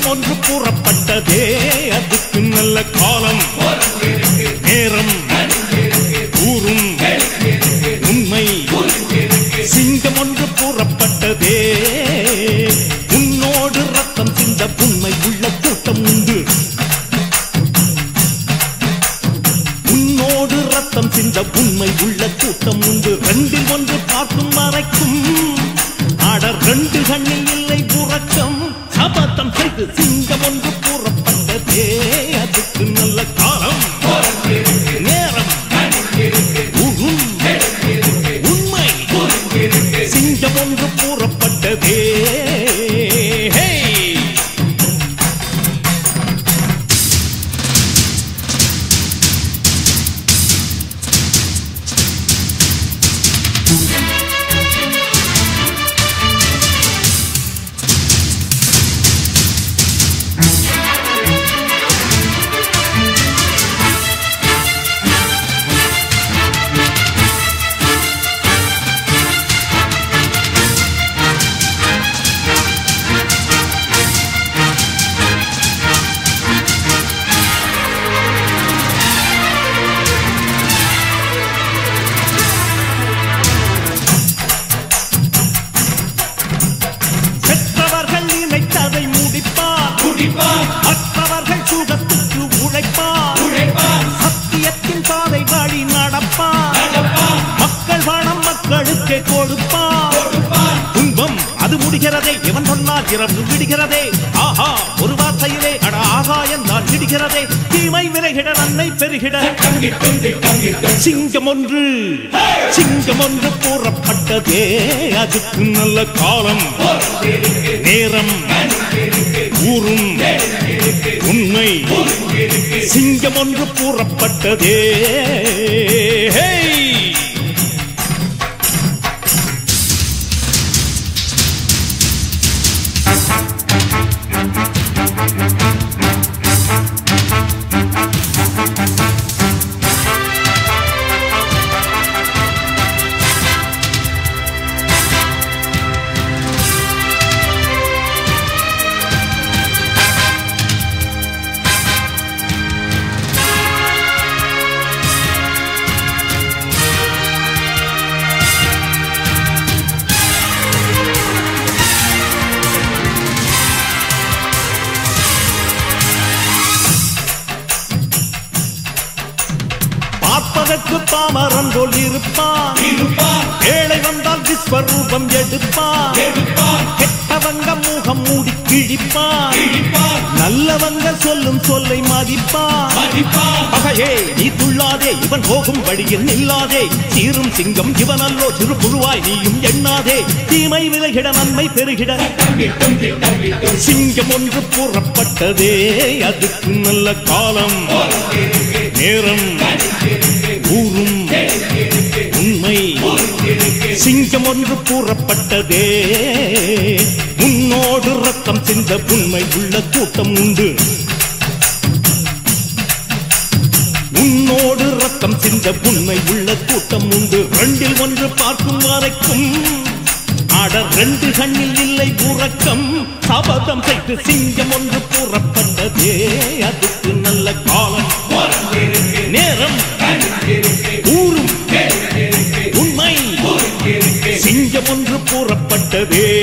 சிங்கம் ஒன்று கூறப்பட்டதே அதுக்கு நல்ல காலம் நேரம் கூறும் உண்மை சிங்கம் ஒன்று கூறப்பட்டதே உன்னோடு ரத்தம் சிந்த உண்மை உள்ள கூட்டம் உண்டு உன்னோடு ரத்தம் சிந்த உண்மை உள்ள கூட்டம் உண்டு ரெண்டில் ஒன்று பார்க்கும் வரைக்கும் ஆட ரெண்டு கண்ணில் இல்லை உறக்கம் சபதம் செய்து சிங்கம் ஒன்று கூறப்பட்டதே அதுக்கு நல்ல காலம் நேரம் உகும் உண்மை சிங்கம் ஒன்று கூறப்பட்டதே ஹே பெற்றவர்கள் நினைத்ததை முடிப்பார் மற்றவர்கள் சுகத்துக்கு உழைப்பார் சத்தியத்தின் பாதை வழி நடப்பார் மக்கள் பணம் மக்களுக்கே கொடுப்பார் துன்பம் அது முடிகிறதே எவன் சொன்னால் இரவு விடுகிறதே ஆஹா ஒரு வார்த்தையிலே அட ஆகா என்றால் விடுகிறதே தீமை விலகிட நன்மை பெருகிட சிங்கம் ஒன்று சிங்கம் ஒன்று கூறப்பட்டதே அதுக்கு நல்ல காலம் நேரம் ஊரும் உண்மை சிங்கம் ஒன்று கூறப்பட்டதே ஹேய்! பார்ப்பதற்கு பாமரன் போல் இருப்பான் ஏழை வந்தால் விஸ்வரூபம் எடுப்பான் கெட்டவங்க முகம் மூடி கிழிப்பான் நல்லவங்க சொல்லும் சொல்லை மதிப்பான் பகையே நீ துள்ளாதே இவன் போகும் வழியில் நில்லாதே சீரும் சிங்கம் இவன் அல்லோ சிறு புழுவாய் நீயும் எண்ணாதே தீமை விலகிட நன்மை பெருகிட சிங்கம் ஒன்று கூறப்பட்டதே அதுக்கு நல்ல காலம் நேரம் ஊரும் உண்மை சிங்கம் ஒன்று கூறப்பட்டதே உன்னோடு ரத்தம் சிந்த உண்மை உள்ள கூட்டம் உண்டு உன்னோடு ரத்தம் சிந்த உண்மை உள்ள கூட்டம் உண்டு ரெண்டில் ஒன்று பார்க்கும் வரைக்கும் ஆட ரெண்டு கண்ணில் இல்லை உறக்கம் சபதம் செய்து சிங்கம் ஒன்று கூறப்பட்டதே அதுக்கு நல்ல காலம் நேரம் ஊரும் உண்மை சிங்கம் ஒன்று கூறப்பட்டதே